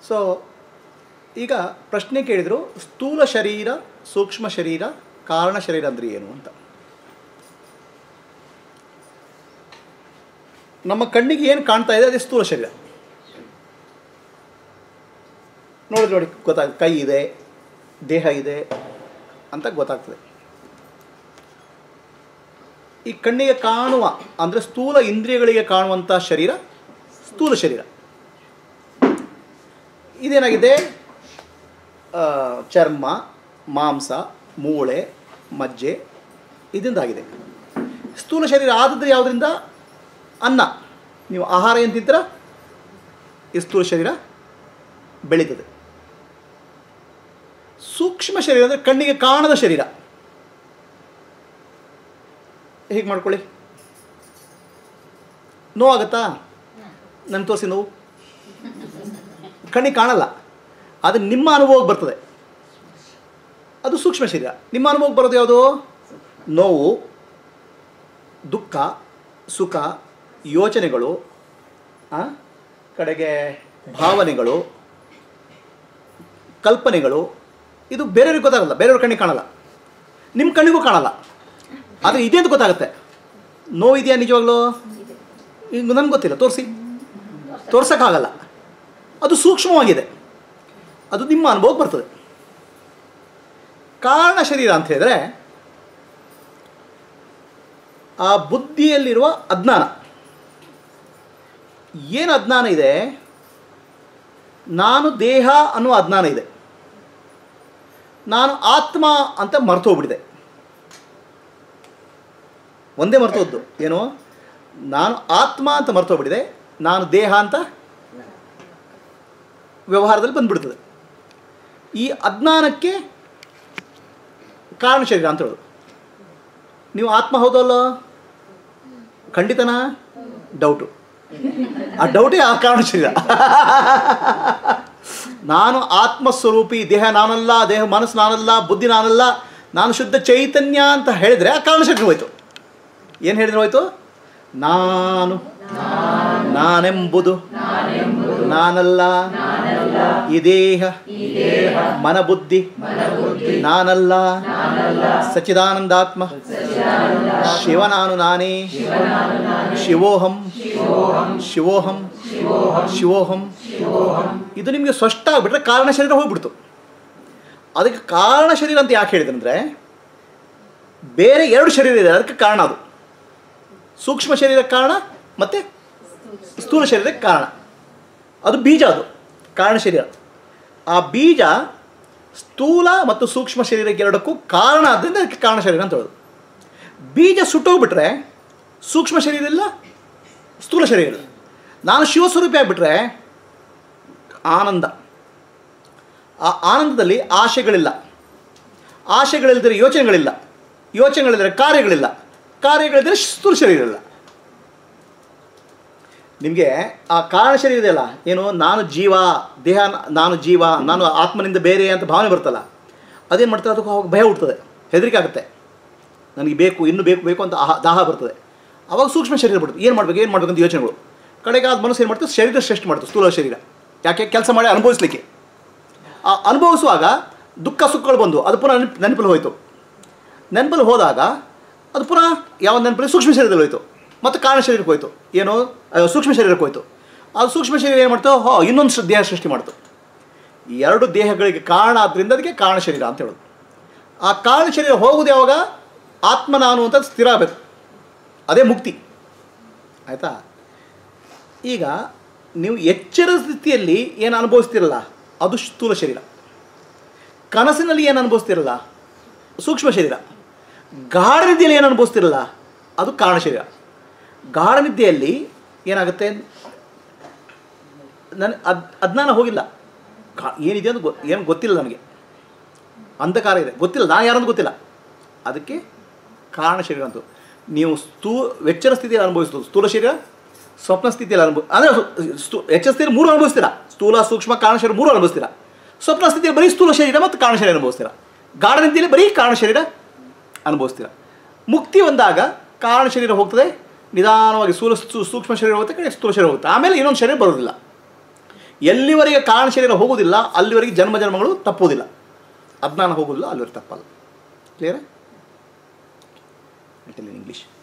so ಈಗ ಪ್ರಶ್ನೆ ಕೇಳಿದರು ಸ್ಥೂಲ ಶರೀರ ಸೂಕ್ಷ್ಮ ಶರೀರ ಕಾರಣ ಶರೀರ ಅಂದರೆ ಏನು ಅಂತ ನಮ್ಮ ಕಣ್ಣಿಗೆ ಏನು ಕಾಣ್ತಾ ಇದೆ ಅದೇ ಸ್ಥೂಲ ಶರೀರ ನೋಡಿದ್ರೆ ನೋಡಿ ಗೊತ್ತಾಗ ಕೈ ಇದೆ ದೇಹ ಇದೆ ಅಂತ ಗೊತ್ತಾಗ್ತದೆ ಈ ಕಣ್ಣಿಗೆ ಕಾಣುವ ಅಂದರೆ ಸ್ಥೂಲ ಇಂದ್ರಿಯಗಳಿಗೆ ಕಾಣುವಂಥ ಶರೀರ ಸ್ಥೂಲ ಶರೀರ ಇದೇನಾಗಿದೆ ಆ, ಚರ್ಮ ಮಾಂಸ ಮೂಳೆ ಮಜ್ಜೆ ಇದರಿಂದಾಗಿದೆ ಸ್ಥೂಲ ಶರೀರ ಆದದ್ದು ಯಾವುದರಿಂದ ಅನ್ನ ನೀವು ಆಹಾರ ಏನು ತಿಂತೀರ ಈ ಸ್ಥೂಲ ಶರೀರ ಬೆಳೀತದೆ ಸೂಕ್ಷ್ಮ ಶರೀರ ಅಂದರೆ ಕಣ್ಣಿಗೆ ಕಾಣದ ಶರೀರ ಹೀಗೆ ಮಾಡ್ಕೊಳ್ಳಿ ನೋವಾಗತ್ತಾ ನನ್ನ ತೋರಿಸಿ ನೋವು ಕಣ್ಣಿಗೆ ಕಾಣಲ್ಲ ಅದು ನಿಮ್ಮ ಅನುಭವಕ್ಕೆ ಬರ್ತದೆ ಅದು ಸೂಕ್ಷ್ಮ ಶರೀರ ನಿಮ್ಮ ಅನುಭವಕ್ಕೆ ಬರೋದು ಯಾವುದು ನೋವು ದುಃಖ ಸುಖ ಯೋಚನೆಗಳು ಆ, ಕಡೆಗೆ ಭಾವನೆಗಳು ಕಲ್ಪನೆಗಳು ಇದು ಬೇರೆಯವ್ರಿಗೆ ಗೊತ್ತಾಗಲ್ಲ ಬೇರೆಯವ್ರ ಕಣ್ಣಿಗೆ ಕಾಣಲ್ಲ ನಿಮ್ಮ ಕಣ್ಣಿಗೂ ಕಾಣಲ್ಲ ಆದರೆ ಇದೆ ಅಂತ ಗೊತ್ತಾಗುತ್ತೆ ನೋವು ಇದೆಯಾ ನಿಜವಾಗ್ಲೂ ಈಗ ನನಗೆ ಗೊತ್ತಿಲ್ಲ ತೋರಿಸಿ ತೋರ್ಸೋಕ್ಕಾಗಲ್ಲ ಅದು ಸೂಕ್ಷ್ಮವಾಗಿದೆ ಅದು ನಿಮ್ಮ ಅನುಭವಕ್ಕೆ ಬರ್ತದೆ ಕಾರಣ ಶರೀರ ಅಂತ ಹೇಳಿದ್ರೆ ಆ ಬುದ್ಧಿಯಲ್ಲಿರುವ ಅಜ್ಞಾನ ಏನು ಅಜ್ಞಾನ ಇದೆ ನಾನು ದೇಹ ಅನ್ನುವ ಅಜ್ಞಾನ ಇದೆ ನಾನು ಆತ್ಮ ಅಂತ ಮರ್ತೋಗ್ಬಿಟ್ಟಿದೆ ಒಂದೇ ಮರ್ತೋದ್ದು ಏನು ನಾನು ಆತ್ಮ ಅಂತ ಮರ್ತೋಗ್ಬಿಟ್ಟಿದೆ ನಾನು ದೇಹ ಅಂತ ವ್ಯವಹಾರದಲ್ಲಿ ಬಂದ್ಬಿಡ್ತದೆ ಈ ಅಜ್ಞಾನಕ್ಕೆ ಕಾರಣ ಶರೀರ ಅಂತ ಹೇಳೋದು ನೀವು ಆತ್ಮ ಹೌದಲ್ಲ ಖಂಡಿತನಾ ಡೌಟು ಆ ಡೌಟೇ ಆ ಕಾರಣ ಶರೀರ ನಾನು ಆತ್ಮಸ್ವರೂಪಿ ದೇಹ ನಾನಲ್ಲ ದೇಹ ಮನಸ್ಸು ನಾನಲ್ಲ ಬುದ್ಧಿ ನಾನಲ್ಲ ನಾನು ಶುದ್ಧ ಚೈತನ್ಯ ಅಂತ ಹೇಳಿದ್ರೆ ಆ ಕಾರಣ ಶರೀರ ಹೋಯ್ತು ಏನು ಹೇಳಿದ್ರೆ ಹೋಯ್ತು ನಾನು ನಾನೆಂಬುದು ನಾನಲ್ಲ ಈ ದೇಹ ಮನಬುದ್ಧಿ ನಾನಲ್ಲ ಸಚ್ಚಿದಾನಂದಾತ್ಮ ಶಿವ ನಾನು ನಾನೇ ಶಿವೋಹಂ ಶಿವೋಹಂ ಶಿವೋಹಂ ಇದು ನಿಮಗೆ ಸ್ಪಷ್ಟ ಆಗಿಬಿಟ್ರೆ ಕಾರಣ ಶರೀರ ಹೋಗ್ಬಿಡ್ತು ಅದಕ್ಕೆ ಕಾರಣ ಶರೀರ ಅಂತ ಯಾಕೆ ಹೇಳಿದಂದ್ರೆ ಬೇರೆ ಎರಡು ಶರೀರ ಇದೆ ಅದಕ್ಕೆ ಕಾರಣ ಅದು ಸೂಕ್ಷ್ಮ ಶರೀರಕ್ಕೆ ಕಾರಣ ಮತ್ತು ಸ್ಥೂಲ ಶರೀರಕ್ಕೆ ಕಾರಣ ಅದು ಬೀಜ ಅದು ಕಾರಣ ಶರೀರ ಆ ಬೀಜ ಸ್ಥೂಲ ಮತ್ತು ಸೂಕ್ಷ್ಮ ಶರೀರಕ್ಕೆ ಎರಡಕ್ಕೂ ಕಾರಣ ಆದ್ದರಿಂದ ಅದಕ್ಕೆ ಕಾರಣ ಶರೀರ ಅಂತ ಹೇಳೋದು ಬೀಜ ಸುಟ್ಟೋಗ್ಬಿಟ್ರೆ ಸೂಕ್ಷ್ಮ ಶರೀರ ಇಲ್ಲ ಸ್ಥೂಲ ಶರೀರ ಇಲ್ಲ ನಾನು ಶಿವಸ್ವರೂಪಿ ಆಗಿಬಿಟ್ರೆ ಆನಂದ ಆ ಆನಂದದಲ್ಲಿ ಆಶೆಗಳಿಲ್ಲ ಆಶೆಗಳಿಲ್ಲದರೆ ಯೋಚನೆಗಳಿಲ್ಲ ಯೋಚನೆಗಳಿದ್ದರೆ ಕಾರ್ಯಗಳಿಲ್ಲ ಕಾರ್ಯಗಳಿದ್ದರೆ ಸ್ಥೂಲ ಶರೀರ ಇಲ್ಲ ನಿಮಗೆ ಆ ಕಾರಣ ಶರೀರ ಇದೆಯಲ್ಲ ಏನು ನಾನು ಜೀವ ದೇಹ ನ- ನಾನು ಜೀವ ನಾನು ಆತ್ಮನಿಂದ ಬೇರೆ ಅಂತ ಭಾವನೆ ಬರ್ತಲ್ಲ ಅದೇನು ಮಾಡ್ತಾರೆ ಅದಕ್ಕೆ ಅವಾಗ ಭಯ ಹುಡ್ತದೆ ಹೆದರಿಕೆ ಆಗುತ್ತೆ ನನಗೆ ಬೇಕು ಇನ್ನೂ ಬೇಕು ಬೇಕು ಅಂತ ಆಹ ದಾಹ ಬರ್ತದೆ ಅವಾಗ ಸೂಕ್ಷ್ಮ ಶರೀರ ಬಿಡ್ತದೆ ಏನು ಮಾಡ್ಬೇಕು ಏನು ಮಾಡ್ಬೇಕು ಅಂತ ಯೋಚನೆಗಳು ಕಡೆಗೆ ಆದ ಮನಸ್ಸು ಏನು ಮಾಡ್ತದೆ ಶರೀರ ಶ್ರೇಷ್ಠ ಮಾಡ್ತದೆ ಸ್ಥೂಲ ಶರೀರ ಯಾಕೆ ಕೆಲಸ ಮಾಡಿ ಅನುಭವಿಸ್ಲಿಕ್ಕೆ ಆ ಅನುಭವಿಸುವಾಗ ದುಃಖ ಸುಖಗಳು ಬಂದು ಅದು ಪುನಃ ನೆನಪು ನೆನಪಲ್ಲಿ ಹೋಯಿತು ನೆನಪಲ್ಲಿ ಹೋದಾಗ ಅದು ಪುನಃ ಯಾವ ನೆನಪಲ್ಲಿ ಸೂಕ್ಷ್ಮ ಶರೀರದಲ್ಲಿ ಹೋಯಿತು ಮತ್ತು ಕಾರಣ ಶರೀರಕ್ಕೆ ಹೋಯಿತು ಏನು ಆ, ಸೂಕ್ಷ್ಮ ಶರೀರಕ್ಕೆ ಹೋಯಿತು ಅದು ಸೂಕ್ಷ್ಮ ಶರೀರ ಏನು ಮಾಡ್ತು ಹೋ ಇನ್ನೊಂದು ಸ- ದೇಹ ಸೃಷ್ಟಿ ಮಾಡ್ತು ಈ ಎರಡು ದೇಹಗಳಿಗೆ ಕಾರಣ ಆದ್ದರಿಂದ ಅದಕ್ಕೆ ಕಾರಣ ಶರೀರ ಅಂತ ಹೇಳೋದು ಆ ಕಾರಣ ಶರೀರ ಹೋಗುವುದು ಯಾವಾಗ ಆತ್ಮ ನಾನು ಅಂತ ಸ್ಥಿರ ಆಗಬೇಕು ಅದೇ ಮುಕ್ತಿ ಆಯಿತಾ ಈಗ ನೀವು ಎಚ್ಚರ ಸ್ಥಿತಿಯಲ್ಲಿ ಏನು ಅನುಭವಿಸ್ತಿರಲ್ಲ ಅದು ಸ್ಥೂಲ ಶರೀರ ಕನಸಿನಲ್ಲಿ ಏನು ಅನುಭವಿಸ್ತಿರಲ್ಲ ಸೂಕ್ಷ್ಮ ಶರೀರ ಗಾಢ ನಿದ್ದೆಯಲ್ಲಿ ಏನು ಅನುಭವಿಸ್ತಿರಲ್ಲ ಅದು ಕಾರಣ ಶರೀರ ಗಾಢ ನಿದ್ದೆಯಲ್ಲಿ ಏನಾಗುತ್ತೆ ನನ್ನ ಅದ್ ಅಜ್ಞಾನ ಹೋಗಿಲ್ಲ ಕಾ ಏನಿದೆ ಅಂತ ಗೊ ಏನು ಗೊತ್ತಿಲ್ಲ ನನಗೆ ಅಂಧಕಾರ ಇದೆ ಗೊತ್ತಿಲ್ಲ ನಾನು ಯಾರಂತ ಗೊತ್ತಿಲ್ಲ ಅದಕ್ಕೆ ಕಾರಣ ಶರೀರ ಅಂತ ನೀವು ಸ್ಥೂ ಎಚ್ಚರ ಸ್ಥಿತಿಯಲ್ಲಿ ಅನುಭವಿಸ್ಬೋದು ಸ್ಥೂಲ ಶರೀರ ಸ್ವಪ್ನ ಸ್ಥಿತಿಯಲ್ಲಿ ಅನುಭವ ಅಂದರೆ ಸ್ಥೂ ಎಚ್ಚರ ಸ್ಥಿತಿಯಲ್ಲಿ ಮೂರು ಅನುಭವಿಸ್ತೀರಾ ಸ್ಥೂಲ ಸೂಕ್ಷ್ಮ ಕಾರಣ ಶರೀರ ಮೂರು ಅನುಭವಿಸ್ತೀರಾ ಸ್ವಪ್ನ ಸ್ಥಿತಿಯಲ್ಲಿ ಬರೀ ಸ್ಥೂಲ ಶರೀರ ಮತ್ತು ಕಾರಣ ಶರೀರ ಅನುಭವಿಸ್ತೀರಾ ಗಾಢ ನಿದ್ದೆಯಲ್ಲಿ ಬರೀ ಕಾರಣ ಶರೀರ ಅನುಭವಿಸ್ತೀರಾ ಮುಕ್ತಿ ಬಂದಾಗ ಕಾರಣ ಶರೀರ ಹೋಗ್ತದೆ ನಿಧಾನವಾಗಿ ಸ್ಥೂಲ ಸೂ- ಸೂಕ್ಷ್ಮ ಶರೀರ ಹೋಗುತ್ತೆ ಕಡೆ ಸ್ಥೂಲ ಶರೀರ ಹೋಗುತ್ತೆ ಆಮೇಲೆ ಇನ್ನೊಂದು ಶರೀರ ಬರೋದಿಲ್ಲ ಎಲ್ಲಿವರೆಗೆ ಕಾರಣ ಶರೀರ ಹೋಗುವುದಿಲ್ಲ ಅಲ್ಲಿವರೆಗೆ ಜನ್ಮ ಜನ್ಮಗಳು ತಪ್ಪುವುದಿಲ್ಲ ಅಜ್ಞಾನ ಹೋಗುವುದಿಲ್ಲ ಅಲ್ಲಿವರೆಗೆ ತಪ್ಪಲ್ಲ ಕ್ಲಿಯರ್ ಇಂಗ್ಲೀಷ್